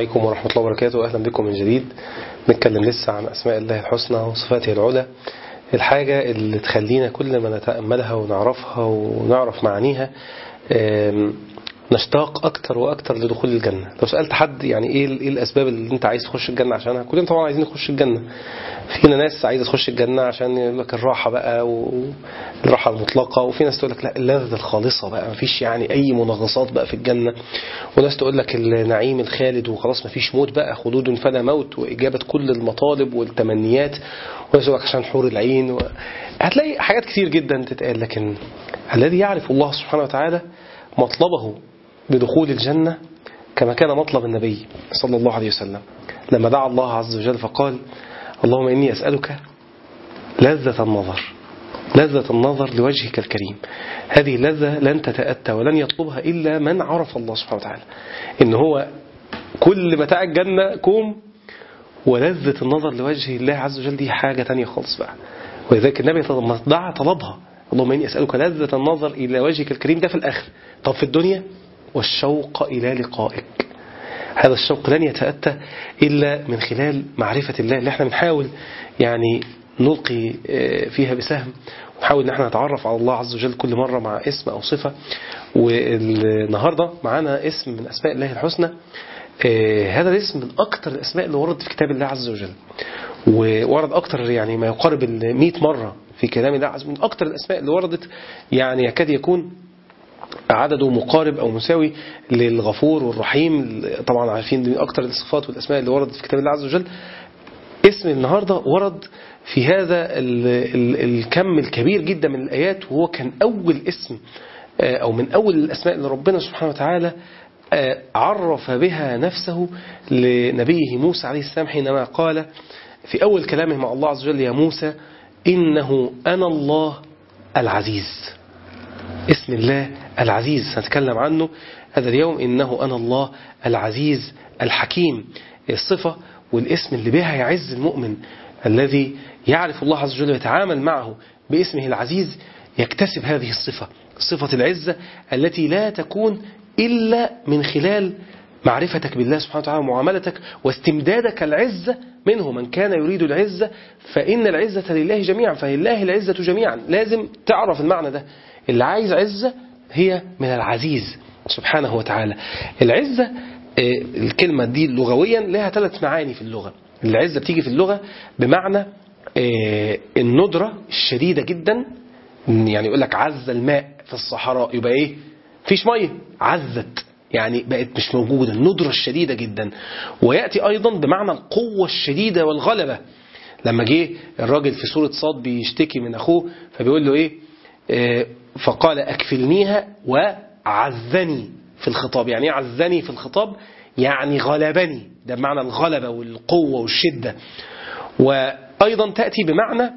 عليكم ورحمة الله وبركاته أهلا بكم من جديد نتكلم لسه عن أسماء الله الحسنى وصفاته العلى الحاجة اللي تخلينا كل ما نتأملها ونعرفها ونعرف معانيها نشتاق أكتر وأكتر لدخول الجنة لو سألت حد يعني إيه إيه الأسباب اللي أنت عايز تخش الجنة عشانها كلنا طبعا عايزين نخش الجنة فينا ناس عايزة تخش الجنة عشان يقول لك الراحة بقى والراحة المطلقة وفي ناس تقول لك لا اللذة الخالصة بقى مفيش يعني أي منغصات بقى في الجنة وناس تقول لك النعيم الخالد وخلاص مفيش موت بقى خلود فلا موت وإجابة كل المطالب والتمنيات وناس تقول لك عشان حور العين و... هتلاقي حاجات كتير جدا تتقال لكن الذي يعرف الله سبحانه وتعالى مطلبه بدخول الجنة كما كان مطلب النبي صلى الله عليه وسلم لما دعا الله عز وجل فقال اللهم إني أسألك لذة النظر لذة النظر لوجهك الكريم هذه اللذة لن تتأتى ولن يطلبها إلا من عرف الله سبحانه وتعالى إن هو كل متاع الجنة كوم ولذة النظر لوجه الله عز وجل دي حاجة تانية خالص بقى ولذلك النبي دعا طلبها اللهم إني أسألك لذة النظر إلى وجهك الكريم ده في الآخر طب في الدنيا والشوق إلى لقائك هذا الشوق لن يتأتى إلا من خلال معرفة الله اللي احنا بنحاول يعني نلقي فيها بسهم ونحاول ان احنا نتعرف على الله عز وجل كل مرة مع اسم أو صفة والنهاردة معانا اسم من أسماء الله الحسنى هذا الاسم من أكثر الأسماء اللي وردت في كتاب الله عز وجل وورد أكثر يعني ما يقارب ال 100 مرة في كلام الله عز وجل من أكثر الأسماء اللي وردت يعني يكاد يكون عدده مقارب أو مساوي للغفور والرحيم طبعا عارفين دي من أكثر الصفات والأسماء اللي وردت في كتاب الله عز وجل اسم النهاردة ورد في هذا ال ال الكم الكبير جدا من الآيات وهو كان أول اسم أو من أول الأسماء اللي ربنا سبحانه وتعالى عرف بها نفسه لنبيه موسى عليه السلام حينما قال في أول كلامه مع الله عز وجل يا موسى إنه أنا الله العزيز اسم الله العزيز سنتكلم عنه هذا اليوم إنه أنا الله العزيز الحكيم الصفة والاسم اللي بها يعز المؤمن الذي يعرف الله عز وجل ويتعامل معه باسمه العزيز يكتسب هذه الصفة صفة العزة التي لا تكون إلا من خلال معرفتك بالله سبحانه وتعالى ومعاملتك واستمدادك العزة منه من كان يريد العزة فإن العزة لله جميعا فلله العزة جميعا لازم تعرف المعنى ده اللي عايز عزة هي من العزيز سبحانه وتعالى العزة الكلمة دي لغويا لها ثلاث معاني في اللغة العزة بتيجي في اللغة بمعنى الندرة الشديدة جدا يعني يقول لك عز الماء في الصحراء يبقى ايه فيش مية عزت يعني بقت مش موجودة الندرة الشديدة جدا ويأتي أيضا بمعنى القوة الشديدة والغلبة لما جه الراجل في سورة صاد بيشتكي من أخوه فبيقول له إيه فقال أكفلنيها وعزني في الخطاب يعني عزني في الخطاب يعني غلبني ده بمعنى الغلبة والقوة والشدة وأيضا تأتي بمعنى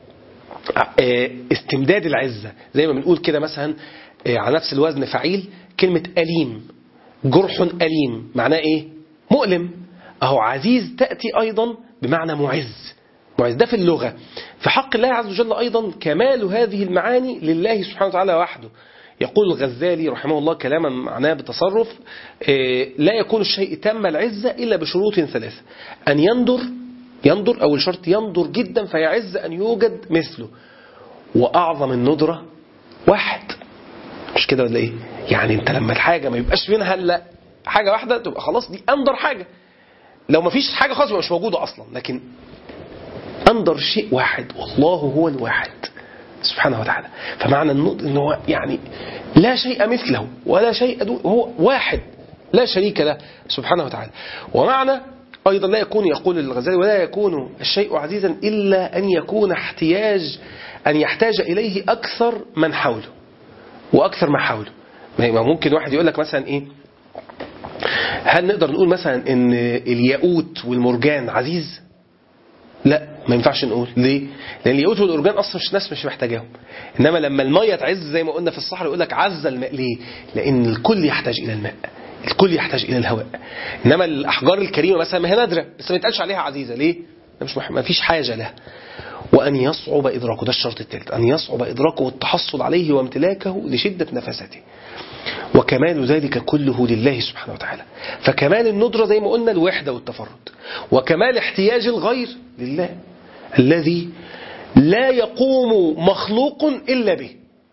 استمداد العزة زي ما بنقول كده مثلا على نفس الوزن فعيل كلمة أليم جرح أليم معناه إيه مؤلم أهو عزيز تأتي أيضا بمعنى معز معز ده في اللغة في حق الله عز وجل أيضا كمال هذه المعاني لله سبحانه وتعالى وحده يقول الغزالي رحمه الله كلاما معناه بتصرف لا يكون الشيء تم العزة إلا بشروط ثلاثة أن يندر يندر أول شرط يندر جدا فيعز أن يوجد مثله وأعظم الندرة واحد مش كده ولا إيه يعني أنت لما الحاجة ما يبقاش منها إلا حاجة واحدة تبقى خلاص دي أندر حاجة لو ما فيش حاجة خالص مش موجودة أصلا لكن أندر شيء واحد والله هو الواحد سبحانه وتعالى فمعنى ان هو يعني لا شيء مثله ولا شيء دون هو واحد لا شريك له سبحانه وتعالى ومعنى أيضا لا يكون يقول الغزالي ولا يكون الشيء عزيزا إلا أن يكون احتياج أن يحتاج إليه أكثر من حوله وأكثر ما حوله ما ممكن واحد يقول لك مثلا إيه هل نقدر نقول مثلا ان الياقوت والمرجان عزيز لا ما ينفعش نقول ليه لان الياقوت والمرجان اصلا مش ناس مش محتاجاهم انما لما الميه تعز زي ما قلنا في الصحراء يقول لك عز الماء ليه لان الكل يحتاج الى الماء الكل يحتاج الى الهواء انما الاحجار الكريمه مثلا ما هي نادره بس ما يتقالش عليها عزيزه ليه مش ما فيش حاجه لها وأن يصعب إدراكه ده الشرط الثالث أن يصعب إدراكه والتحصل عليه وامتلاكه لشدة نفسته وكمال ذلك كله لله سبحانه وتعالى فكمال الندرة زي ما قلنا الوحدة والتفرد وكمال احتياج الغير لله الذي لا يقوم مخلوق إلا به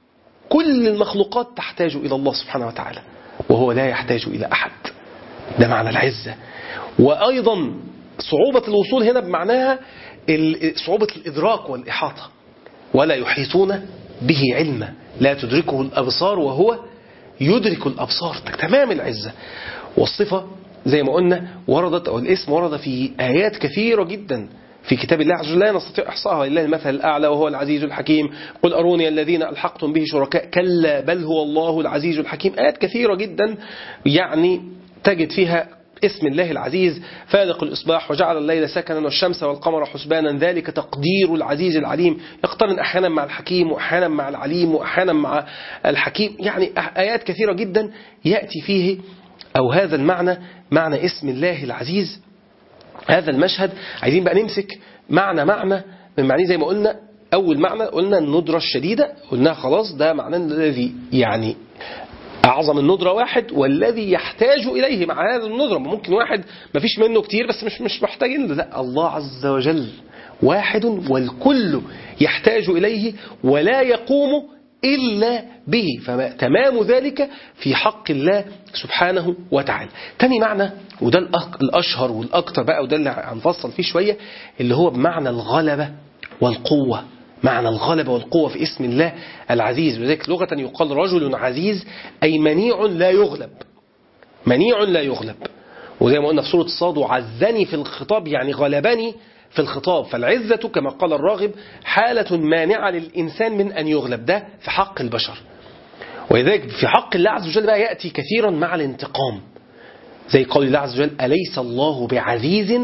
كل المخلوقات تحتاج إلى الله سبحانه وتعالى وهو لا يحتاج إلى أحد ده معنى العزة وأيضا صعوبة الوصول هنا بمعناها صعوبة الإدراك والإحاطة ولا يحيطون به علما لا تدركه الأبصار وهو يدرك الأبصار تمام العزة والصفة زي ما قلنا وردت أو الاسم ورد في آيات كثيرة جدا في كتاب الله عز وجل لا نستطيع إحصائها لله المثل الأعلى وهو العزيز الحكيم قل أروني الذين ألحقتم به شركاء كلا بل هو الله العزيز الحكيم آيات كثيرة جدا يعني تجد فيها اسم الله العزيز فالق الإصباح وجعل الليل سكنا والشمس والقمر حسبانا ذلك تقدير العزيز العليم يقترن أحيانا مع الحكيم وأحيانا مع العليم وأحيانا مع الحكيم يعني آيات كثيرة جدا يأتي فيه أو هذا المعنى معنى اسم الله العزيز هذا المشهد عايزين بقى نمسك معنى معنى من معنيه زي ما قلنا أول معنى قلنا الندرة الشديدة قلناها خلاص ده معناه الذي يعني أعظم الندرة واحد والذي يحتاج إليه مع هذا الندرة ممكن واحد ما فيش منه كتير بس مش مش محتاج لا الله عز وجل واحد والكل يحتاج إليه ولا يقوم إلا به فتمام ذلك في حق الله سبحانه وتعالى تاني معنى وده الأشهر والأكثر بقى وده اللي هنفصل فيه شوية اللي هو بمعنى الغلبة والقوة معنى الغلبة والقوة في اسم الله العزيز وذلك لغة يقال رجل عزيز أي منيع لا يغلب منيع لا يغلب وزي ما قلنا في سورة الصاد وعزني في الخطاب يعني غلبني في الخطاب فالعزة كما قال الراغب حالة مانعة للإنسان من أن يغلب ده في حق البشر ولذلك في حق الله عز وجل بقى يأتي كثيرا مع الانتقام زي قول الله عز وجل أليس الله بعزيز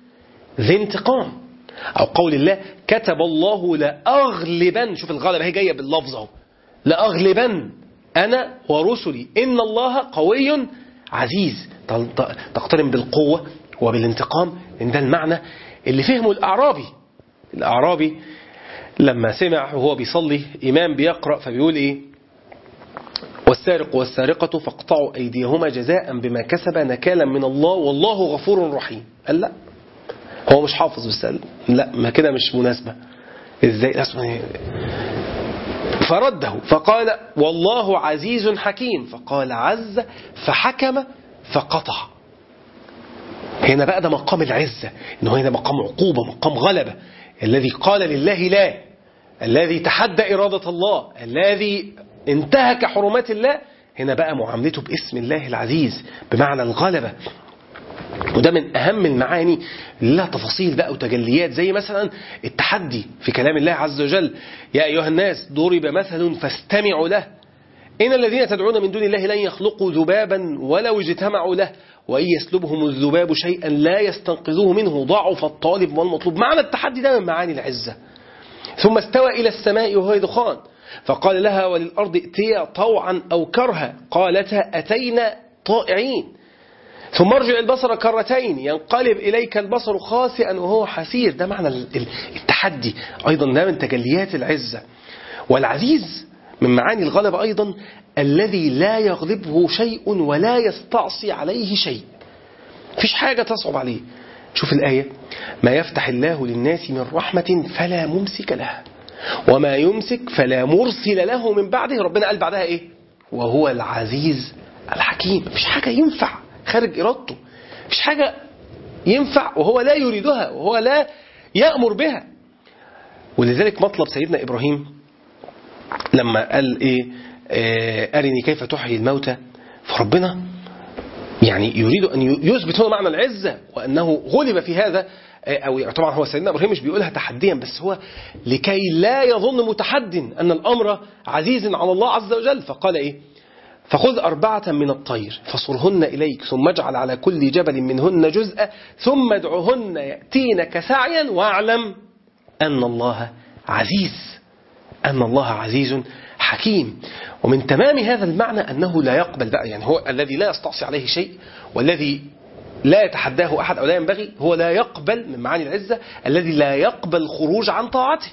ذي انتقام أو قول الله كتب الله لأغلبن شوف الغلبة هي جاية باللفظ اهو لأغلبن أنا ورسلي إن الله قوي عزيز تقترن بالقوة وبالانتقام إن ده المعنى اللي فهمه الأعرابي الأعرابي لما سمع وهو بيصلي إمام بيقرأ فبيقول إيه والسارق والسارقة فاقطعوا أيديهما جزاء بما كسب نكالا من الله والله غفور رحيم قال لا هو مش حافظ بس قال لا ما كده مش مناسبة ازاي فرده فقال والله عزيز حكيم فقال عز فحكم فقطع هنا بقى ده مقام العزة انه هنا مقام عقوبة مقام غلبة الذي قال لله لا الذي تحدى إرادة الله الذي انتهك حرمات الله هنا بقى معاملته باسم الله العزيز بمعنى الغلبة وده من أهم المعاني اللي لها تفاصيل بقى وتجليات زي مثلا التحدي في كلام الله عز وجل يا أيها الناس ضرب مثل فاستمعوا له إن الذين تدعون من دون الله لن يخلقوا ذبابا ولو اجتمعوا له وإن يسلبهم الذباب شيئا لا يستنقذوه منه ضعف الطالب والمطلوب معنى التحدي ده من معاني العزة ثم استوى إلى السماء وهو دخان فقال لها وللأرض ائتيا طوعا أو كرها قالتا أتينا طائعين ثم ارجع البصر كرتين ينقلب إليك البصر خاسئا وهو حسير ده معنى التحدي أيضا ده من تجليات العزة والعزيز من معاني الغلبة أيضا الذي لا يغلبه شيء ولا يستعصي عليه شيء فيش حاجة تصعب عليه شوف الآية ما يفتح الله للناس من رحمة فلا ممسك لها وما يمسك فلا مرسل له من بعده ربنا قال بعدها إيه وهو العزيز الحكيم مفيش حاجة ينفع خارج إرادته مفيش حاجة ينفع وهو لا يريدها وهو لا يأمر بها ولذلك مطلب سيدنا إبراهيم لما قال إيه آه أرني كيف تحيي الموتى فربنا يعني يريد أن يثبت هنا معنى العزة وأنه غلب في هذا أو طبعا هو سيدنا إبراهيم مش بيقولها تحديا بس هو لكي لا يظن متحد أن الأمر عزيز على الله عز وجل فقال إيه فخذ أربعة من الطير فصرهن إليك ثم اجعل على كل جبل منهن جزءا ثم ادعهن يأتينك سعيا واعلم أن الله عزيز أن الله عزيز حكيم ومن تمام هذا المعنى أنه لا يقبل بقى يعني هو الذي لا يستعصي عليه شيء والذي لا يتحداه أحد أو لا ينبغي هو لا يقبل من معاني العزة الذي لا يقبل خروج عن طاعته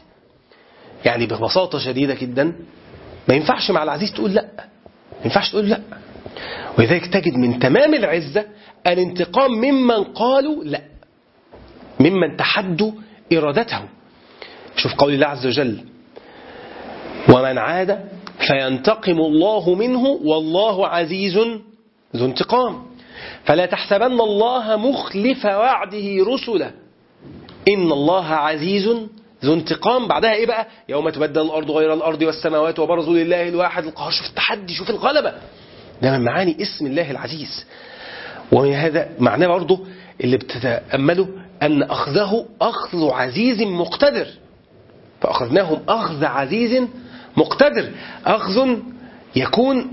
يعني ببساطة شديدة جدا ما ينفعش مع العزيز تقول لا ما ينفعش تقول لا ولذلك تجد من تمام العزة الانتقام ممن قالوا لا ممن تحدوا إرادته شوف قول الله عز وجل ومن عاد فينتقم الله منه والله عزيز ذو انتقام فلا تحسبن الله مخلف وعده رسله إن الله عزيز ذو انتقام بعدها إيه بقى يوم تبدل الأرض غير الأرض والسماوات وبرزوا لله الواحد القهار شوف التحدي شوف الغلبة ده من معاني اسم الله العزيز ومن هذا معناه برضه اللي بتتأمله أن أخذه أخذ عزيز مقتدر فأخذناهم أخذ عزيز مقتدر أخذ يكون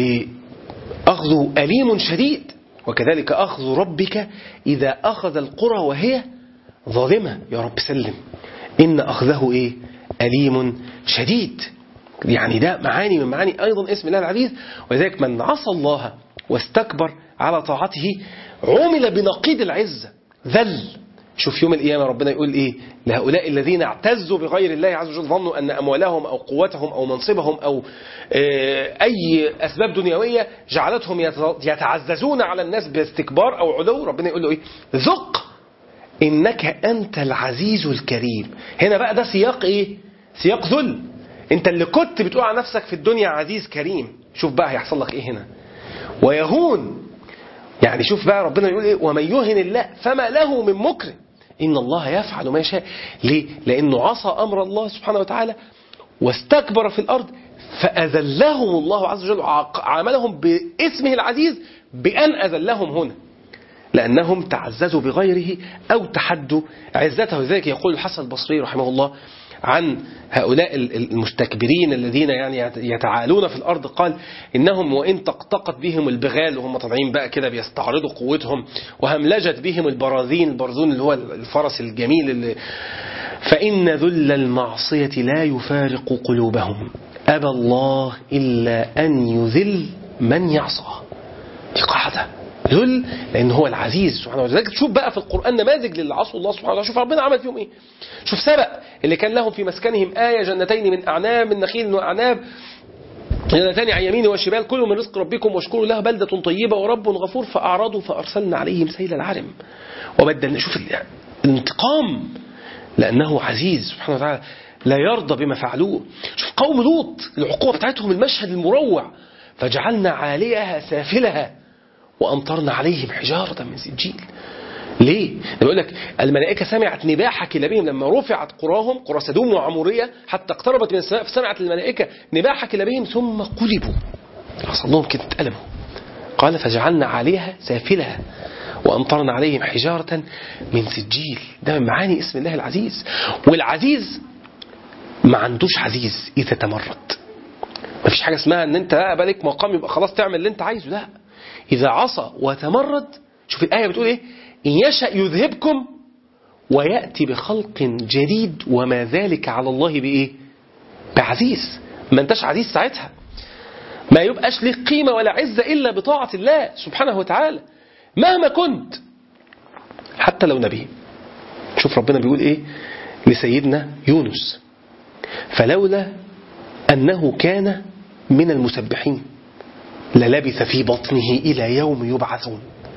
بأخذه أليم شديد وكذلك أخذ ربك إذا أخذ القرى وهي ظالمة يا رب سلم إن أخذه إيه أليم شديد يعني ده معاني من معاني أيضا اسم الله العزيز ولذلك من عصى الله واستكبر على طاعته عمل بنقيض العزة ذل شوف يوم القيامة ربنا يقول إيه لهؤلاء الذين اعتزوا بغير الله عز وجل ظنوا أن أموالهم أو قوتهم أو منصبهم أو أي أسباب دنيوية جعلتهم يتعززون على الناس باستكبار أو علو ربنا يقول له إيه ذق إنك أنت العزيز الكريم هنا بقى ده سياق إيه سياق ذل أنت اللي كنت بتقول على نفسك في الدنيا عزيز كريم شوف بقى هيحصل لك إيه هنا ويهون يعني شوف بقى ربنا يقول إيه ومن يهن الله فما له من مكرم إن الله يفعل ما يشاء ليه لأنه عصى أمر الله سبحانه وتعالى واستكبر في الأرض فأذلهم الله عز وجل عاملهم باسمه العزيز بأن أذلهم هنا لأنهم تعززوا بغيره أو تحدوا عزته لذلك يقول الحسن البصري رحمه الله عن هؤلاء المستكبرين الذين يعني يتعالون في الأرض قال إنهم وإن تقطقت بهم البغال وهم طالعين بقى كده بيستعرضوا قوتهم وهملجت بهم البراذين البرذون اللي هو الفرس الجميل اللي فإن ذل المعصية لا يفارق قلوبهم أبى الله إلا أن يذل من يعصى دي قاعدة ذل لأن هو العزيز سبحانه وتعالى تشوف بقى في القرآن نماذج للي عصوا الله سبحانه وتعالى شوف ربنا عمل فيهم إيه شوف سبأ اللي كان لهم في مسكنهم آية جنتين من أعناب من نخيل وأعناب جنتان عن يمين وشمال كلوا من رزق ربكم واشكروا له بلدة طيبة ورب غفور فأعرضوا فأرسلنا عليهم سيل العرم وبدلنا شوف الانتقام لأنه عزيز سبحانه وتعالى لا يرضى بما فعلوه شوف قوم لوط العقوبة بتاعتهم المشهد المروع فجعلنا عاليها سافلها وأمطرنا عليهم حجارة من سجيل ليه؟ بيقول لك الملائكة سمعت نباح كلابهم لما رفعت قراهم قرى سدوم وعمورية حتى اقتربت من السماء فسمعت الملائكة نباح كلابهم ثم قلبوا حصل لهم كده اتألموا قال فجعلنا عليها سافلها وأمطرنا عليهم حجارة من سجيل ده من معاني اسم الله العزيز والعزيز ما عندوش عزيز إذا تمرد ما فيش حاجة اسمها ان انت بقى بالك مقام يبقى خلاص تعمل اللي انت عايزه لا إذا عصى وتمرد شوف الآية بتقول إيه إن يشأ يذهبكم ويأتي بخلق جديد وما ذلك على الله بإيه بعزيز ما انتش عزيز ساعتها ما يبقاش لك قيمة ولا عزة إلا بطاعة الله سبحانه وتعالى مهما كنت حتى لو نبي شوف ربنا بيقول إيه لسيدنا يونس فلولا أنه كان من المسبحين للبث في بطنه إلى يوم يبعثون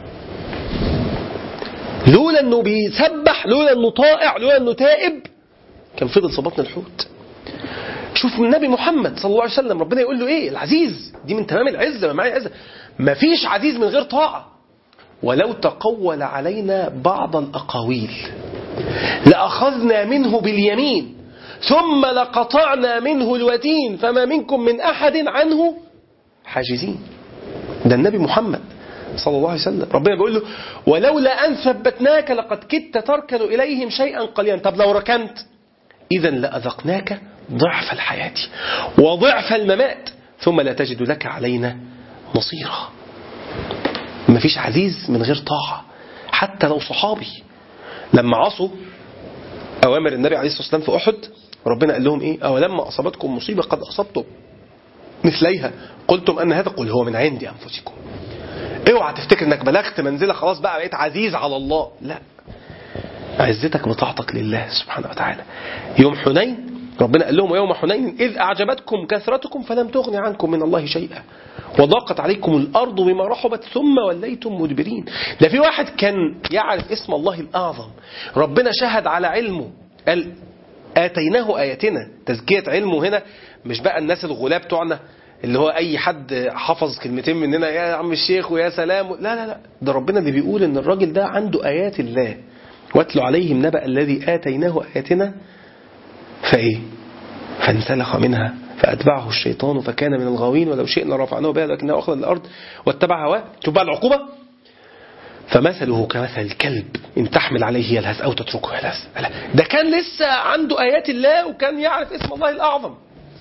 لولا أنه بيسبح لولا أنه طائع لولا أنه تائب كان فضل في بطن الحوت شوف النبي محمد صلى الله عليه وسلم ربنا يقول له ايه العزيز دي من تمام العزة من معاني العزة ما فيش عزيز من غير طاعة ولو تقول علينا بعض الأقاويل لأخذنا منه باليمين ثم لقطعنا منه الوتين فما منكم من أحد عنه حاجزين ده النبي محمد صلى الله عليه وسلم ربنا بيقول له ولولا أن ثبتناك لقد كدت تركن إليهم شيئا قليلا طب لو ركنت إذا لأذقناك ضعف الحياة وضعف الممات ثم لا تجد لك علينا نصيرا ما فيش عزيز من غير طاعة حتى لو صحابي لما عصوا أوامر النبي عليه الصلاة والسلام في أحد ربنا قال لهم إيه أولما أصابتكم مصيبة قد أصبتم مثليها قلتم أن هذا قل هو من عند أنفسكم اوعى تفتكر انك بلغت منزلة خلاص بقى بقيت عزيز على الله لا عزتك بطاعتك لله سبحانه وتعالى يوم حنين ربنا قال لهم يوم حنين إذ أعجبتكم كثرتكم فلم تغن عنكم من الله شيئا وضاقت عليكم الأرض بما رحبت ثم وليتم مدبرين ده في واحد كان يعرف اسم الله الأعظم ربنا شهد على علمه قال آتيناه آياتنا تزكية علمه هنا مش بقى الناس الغلاب بتوعنا اللي هو أي حد حفظ كلمتين مننا يا عم الشيخ ويا سلام لا لا لا ده ربنا اللي بيقول إن الراجل ده عنده آيات الله واتلو عليهم نبأ الذي آتيناه آياتنا فإيه فانسلخ منها فأتبعه الشيطان فكان من الغاوين ولو شئنا رفعناه بها لكنه أخذ الأرض واتبع هواه شوف بقى العقوبة فمثله كمثل الكلب إن تحمل عليه يلهث أو تتركه يلهث ده كان لسه عنده آيات الله وكان يعرف اسم الله الأعظم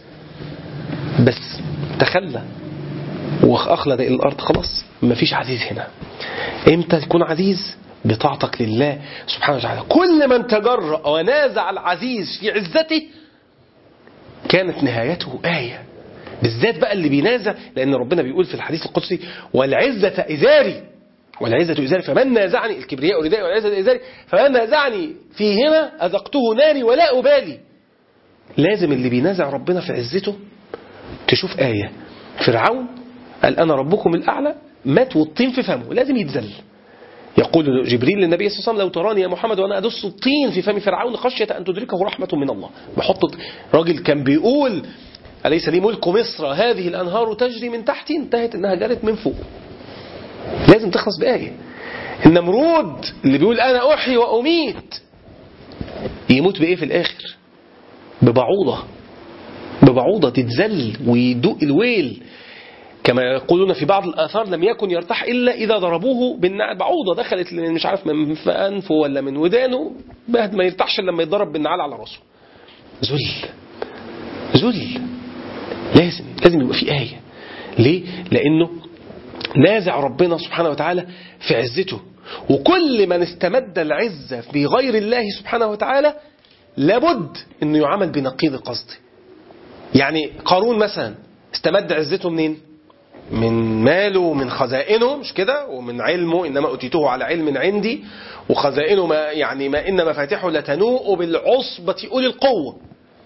بس تخلى وأخلد إلى الأرض خلاص مفيش عزيز هنا إمتى تكون عزيز بطاعتك لله سبحانه وتعالى كل من تجرأ ونازع العزيز في عزته كانت نهايته آية بالذات بقى اللي بينازع لأن ربنا بيقول في الحديث القدسي والعزة إزاري والعزة إزاري فمن نازعني الكبرياء ردائي والعزة إزاري فمن نازعني فيهما أذقته ناري ولا أبالي لازم اللي بينازع ربنا في عزته تشوف آية فرعون قال أنا ربكم الأعلى مات والطين في فمه لازم يتذل يقول جبريل للنبي صلى الله عليه وسلم لو تراني يا محمد وانا ادس الطين في فم فرعون خشيه ان تدركه رحمه من الله بحط راجل كان بيقول اليس لي ملك مصر هذه الانهار تجري من تحتي انتهت انها جرت من فوق لازم تخلص بايه النمرود اللي بيقول انا احيي واميت يموت بايه في الاخر ببعوضه ببعوضه تتذل ويدوق الويل كما يقولون في بعض الآثار لم يكن يرتاح إلا إذا ضربوه بالنعل بعوضة دخلت مش عارف من في أنفه ولا من ودانه بعد ما يرتاحش لما يتضرب بالنعال على راسه ذل ذل لازم لازم يبقى في آية ليه؟ لأنه نازع ربنا سبحانه وتعالى في عزته وكل من استمد العزة في غير الله سبحانه وتعالى لابد أنه يعامل بنقيض قصده يعني قارون مثلا استمد عزته منين؟ من ماله ومن خزائنه مش كده ومن علمه انما اوتيته على علم عندي وخزائنه ما يعني ما ان مفاتيحه لتنوء بالعصبة اولي القوة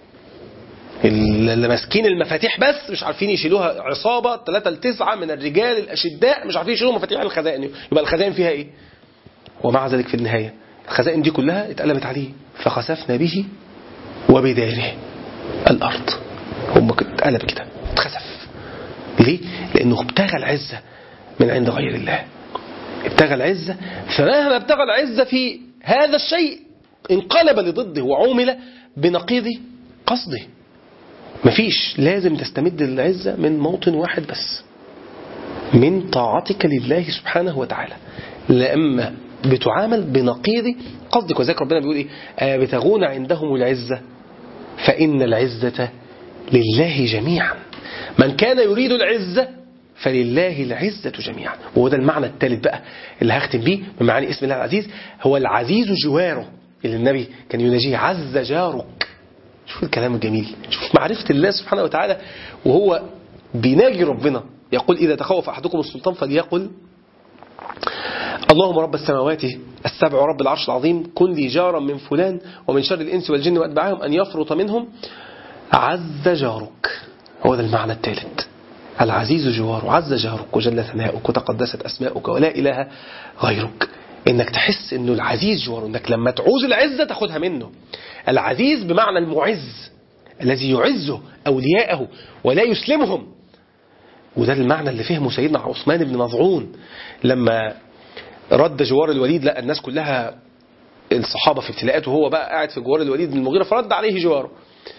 اللي ماسكين المفاتيح بس مش عارفين يشيلوها عصابة 3 ل 9 من الرجال الاشداء مش عارفين يشيلوا مفاتيح الخزائن يبقى الخزائن فيها ايه ومع ذلك في النهاية الخزائن دي كلها اتقلبت عليه فخسفنا به وبداره الارض هم اتقلب كده اتخسف ليه؟ لأنه ابتغى العزة من عند غير الله ابتغى العزة فمهما ابتغى العزة في هذا الشيء انقلب لضده وعومل بنقيض قصده مفيش لازم تستمد العزة من موطن واحد بس من طاعتك لله سبحانه وتعالى لأما بتعامل بنقيض قصدك وذلك ربنا بيقول ايه أبتغون عندهم العزة فإن العزة لله جميعا من كان يريد العزة فلله العزة جميعا وهو ده المعنى الثالث بقى اللي هختم بيه من معاني اسم الله العزيز هو العزيز جواره اللي النبي كان يناجيه عز جارك شوف الكلام الجميل شوف معرفة الله سبحانه وتعالى وهو بيناجي ربنا يقول إذا تخوف أحدكم السلطان فليقل اللهم رب السماوات السبع ورب العرش العظيم كن لي جارا من فلان ومن شر الإنس والجن وأتباعهم أن يفرط منهم عز جارك هو ده المعنى الثالث العزيز جوار عز جارك وجل ثناؤك وتقدست أسماؤك ولا إله غيرك إنك تحس إنه العزيز جوار إنك لما تعوز العزة تاخدها منه العزيز بمعنى المعز الذي يعزه أولياءه ولا يسلمهم وده المعنى اللي فهمه سيدنا عثمان بن مظعون لما رد جوار الوليد لقى الناس كلها الصحابة في ابتلاءات وهو بقى قاعد في جوار الوليد بن المغيرة فرد عليه جواره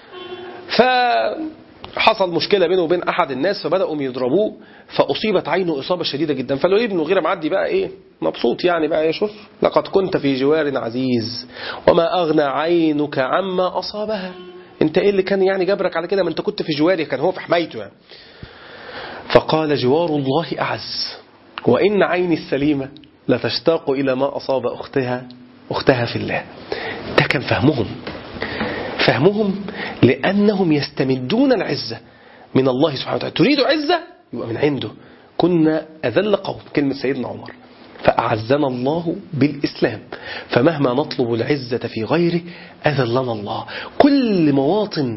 فحصل مشكلة بينه وبين أحد الناس فبدأوا يضربوه فأصيبت عينه إصابة شديدة جدا فالوليد بن المغيرة معدي بقى إيه مبسوط يعني بقى يشوف لقد كنت في جوار عزيز وما أغنى عينك عما أصابها انت ايه اللي كان يعني جبرك على كده ما انت كنت في جواري كان هو في حمايته يعني فقال جوار الله أعز وإن عيني السليمة لتشتاق إلى ما أصاب أختها أختها في الله ده كان فهمهم فهمهم لأنهم يستمدون العزة من الله سبحانه وتعالى تريد عزة يبقى من عنده كنا أذل قوم كلمة سيدنا عمر فأعزنا الله بالإسلام فمهما نطلب العزة في غيره أذلنا الله كل مواطن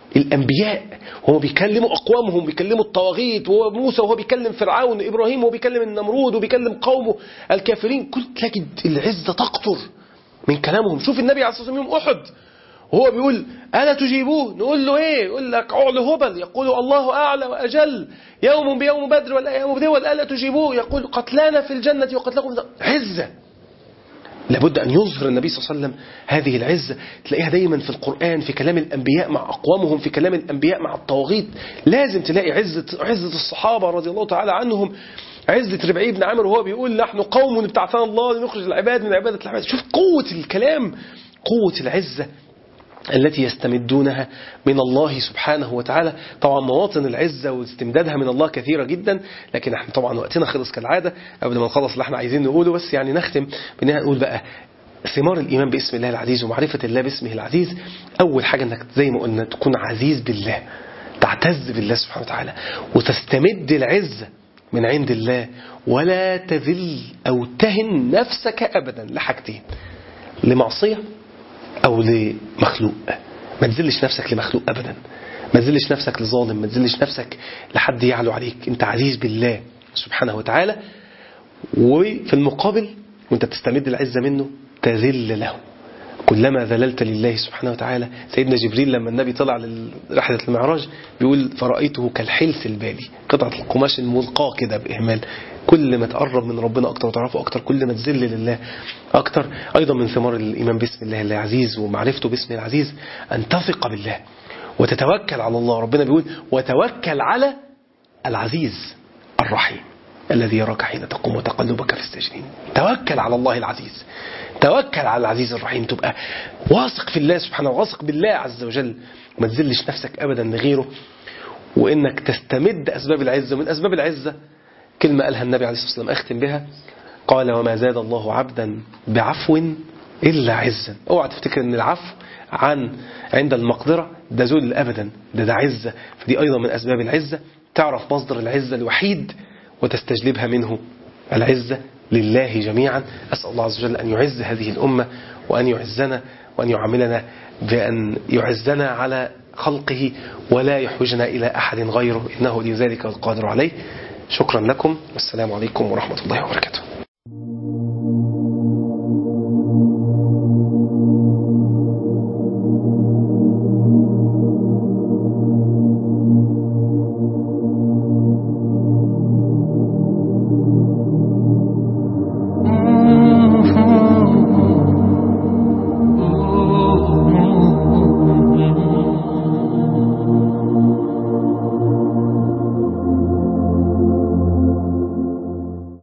الأنبياء وهو بيكلموا أقوامهم بيكلموا الطواغيت وهو موسى وهو بيكلم فرعون إبراهيم وهو بيكلم النمرود وبيكلم قومه الكافرين كل تجد العزة تقطر من كلامهم شوف النبي عليه الصلاة والسلام يوم أحد وهو بيقول ألا تجيبوه نقول له إيه يقول لك عقل هبل يقول الله أعلى وأجل يوم بيوم بدر ولا يوم بدول ألا تجيبوه يقول قتلانا في الجنة وقتلكم في عزة لابد أن يظهر النبي صلى الله عليه وسلم هذه العزة تلاقيها دايما في القرآن في كلام الأنبياء مع أقوامهم في كلام الأنبياء مع الطواغيت لازم تلاقي عزة, عزة الصحابة رضي الله تعالى عنهم عزة ربعي بن عامر وهو بيقول نحن قوم ابتعثنا الله لنخرج العباد من عبادة العباد شوف قوة الكلام قوة العزة التي يستمدونها من الله سبحانه وتعالى طبعا مواطن العزة واستمدادها من الله كثيرة جدا لكن احنا طبعا وقتنا خلص كالعادة قبل ما نخلص اللي احنا عايزين نقوله بس يعني نختم بانها نقول بقى ثمار الإيمان باسم الله العزيز ومعرفة الله باسمه العزيز أول حاجة أنك زي ما قلنا تكون عزيز بالله تعتز بالله سبحانه وتعالى وتستمد العزة من عند الله ولا تذل أو تهن نفسك أبدا لحاجتين لمعصية أو لمخلوق ما تذلش نفسك لمخلوق أبدا ما تذلش نفسك لظالم ما تذلش نفسك لحد يعلو عليك أنت عزيز بالله سبحانه وتعالى وفي المقابل وانت بتستمد العزة منه تذل له كلما ذللت لله سبحانه وتعالى سيدنا جبريل لما النبي طلع لرحلة المعراج بيقول فرأيته كالحلس البالي قطعة القماش الملقاة كده بإهمال كل ما تقرب من ربنا أكتر وتعرفه أكتر كل ما تذل لله أكتر أيضا من ثمار الإيمان باسم الله العزيز ومعرفته باسم العزيز أن تثق بالله وتتوكل على الله ربنا بيقول وتوكل على العزيز الرحيم الذي يراك حين تقوم وتقلبك في الساجدين توكل على الله العزيز توكل على العزيز الرحيم تبقى واثق في الله سبحانه واثق بالله عز وجل وما تذلش نفسك أبدا لغيره وإنك تستمد أسباب العزة ومن أسباب العزة كلمة قالها النبي عليه الصلاة والسلام أختم بها قال وما زاد الله عبدا بعفو إلا عزا اوعى تفتكر أن العفو عن عند المقدرة ده ذل أبدا ده ده عزة فدي أيضا من أسباب العزة تعرف مصدر العزة الوحيد وتستجلبها منه العزة لله جميعا أسأل الله عز وجل أن يعز هذه الأمة وأن يعزنا وأن يعاملنا بأن يعزنا على خلقه ولا يحوجنا إلى أحد غيره إنه لذلك القادر عليه شكرا لكم والسلام عليكم ورحمة الله وبركاته